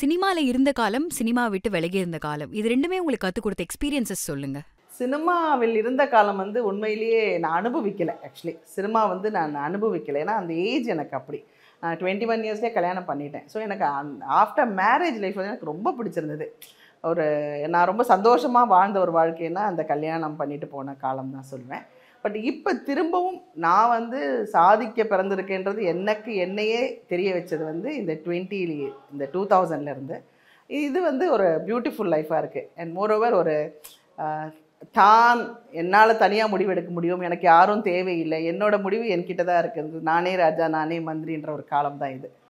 சினிமால இருந்த காலம் சினிமா விட்டு விலகி இருந்த காலம் இது ரெண்டுமே உங்களுக்கு கத்து கொடுத்த எக்ஸ்பீரியன்சஸ் சொல்லுங்க சினிமாவில் இருந்த காலம் வந்து உண்மையிலேயே நான் அனுபவிக்கலை ஆக்சுவலி சினிமா வந்து நான் அனுபவிக்கலை ஏன்னா அந்த ஏஜ் எனக்கு அப்படி நான் டுவெண்ட்டி ஒன் இயர்ஸ்லேயே கல்யாணம் பண்ணிட்டேன் ஸோ எனக்கு ஆஃப்டர் மேரேஜ் லைஃப் வந்து எனக்கு ரொம்ப பிடிச்சிருந்தது ஒரு நான் ரொம்ப சந்தோஷமாக வாழ்ந்த ஒரு வாழ்க்கைன்னா அந்த கல்யாணம் பண்ணிட்டு போன காலம் தான் சொல்லுவேன் பட் இப்போ திரும்பவும் நான் வந்து சாதிக்க பிறந்திருக்கேன்றது எனக்கு என்னையே தெரிய வச்சது வந்து இந்த டுவெண்ட்டிலேயே இந்த டூ தௌசண்ட்லேருந்து இது வந்து ஒரு பியூட்டிஃபுல் லைஃபாக இருக்குது அண்ட் மோரோவர் ஒரு ஆஹ், தான் என்னால் தனியாக முடிவெடுக்க முடியும் எனக்கு யாரும் தேவையில்லை என்னோட முடிவு என்கிட்ட தான் இருக்குது நானே ராஜா நானே மந்திரின்ற ஒரு காலம் தான் இது